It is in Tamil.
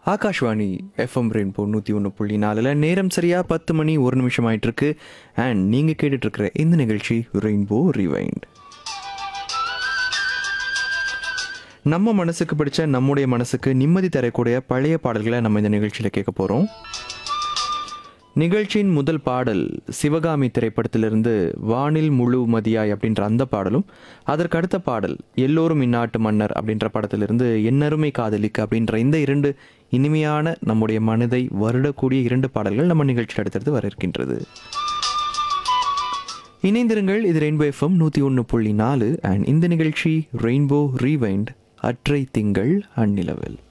ஆகாஷ்வாணி எஃப்எம் ரெயின்போ நூற்றி ஒன்று புள்ளி நாலில் நேரம் சரியாக பத்து மணி ஒரு நிமிஷம் ஆயிட்டு இருக்கு அண்ட் நீங்கள் கேட்டுட்ருக்கிற இந்த நிகழ்ச்சி ரெயின்போ ரிவைண்ட் நம்ம மனசுக்கு பிடிச்ச நம்முடைய மனசுக்கு நிம்மதி தரக்கூடிய பழைய பாடல்களை நம்ம இந்த நிகழ்ச்சியில் கேட்க போகிறோம் நிகழ்ச்சியின் முதல் பாடல் சிவகாமி திரைப்படத்திலிருந்து வானில் முழு மதியாய் அப்படின்ற அந்த பாடலும் அதற்கு அடுத்த பாடல் எல்லோரும் இந்நாட்டு மன்னர் அப்படின்ற படத்திலிருந்து என்னருமை காதலிக்கு அப்படின்ற இந்த இரண்டு இனிமையான நம்முடைய மனதை வருடக்கூடிய இரண்டு பாடல்கள் நம்ம நிகழ்ச்சியில் அடுத்தடுத்து வர இருக்கின்றது இணைந்திருங்கள் இது ரெயின்போ எஃப்எம் நூற்றி ஒன்று புள்ளி நாலு அண்ட் இந்த நிகழ்ச்சி ரெயின்போ ரீவைண்ட் அற்றை திங்கள் அந்நிலவில்